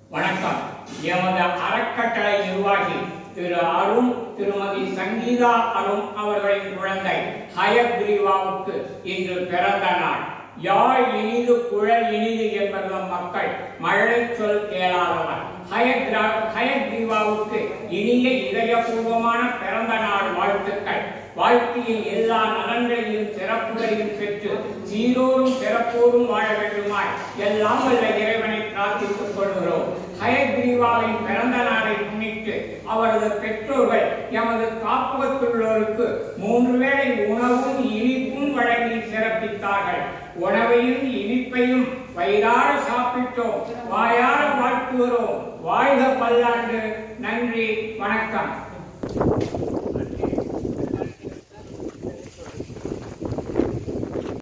வணக்கம் எமது அறக்கட்டளை நிர்வாகி திரு அருண் திருமதி சங்கீதா அருண் அவர்களின் குழந்தை ஹயக்ரீவாவுக்கு இன்று பிறந்த நாள் யாழ் இனிது குழல் இனிது என்பது மக்கள் மழை சொல் கேளாதவர் ஹயக்ரா ஹயக்ரீவாவுக்கு இனிய இதயபூர்வமான பிறந்த நாள் வாழ்த்துக்கள் வாழ்க்கையின் எல்லா நலன்களையும் சிறப்புகளையும் பெற்று சீரோடும் சிறப்போடும் வாழ வேண்டுமாய் எல்லாம் வல்ல இறைவனை பிரார்த்தித்துக் கொள்கிறோம் ஹயக்ரீவாவின் பிறந்த நாளை முன்னிட்டு அவரது பெற்றோர்கள் எமது காப்பகத்துள்ளோருக்கு மூன்று வேளை உணவும் இனிப்பும் வழங்கி சிறப்பித்தார்கள் உணவையும் இனிப்பையும் வயிறார சாப்பிட்டோம் வாயார வாழ்த்துகிறோம் வாழ்க பல்லாண்டு நன்றி வணக்கம்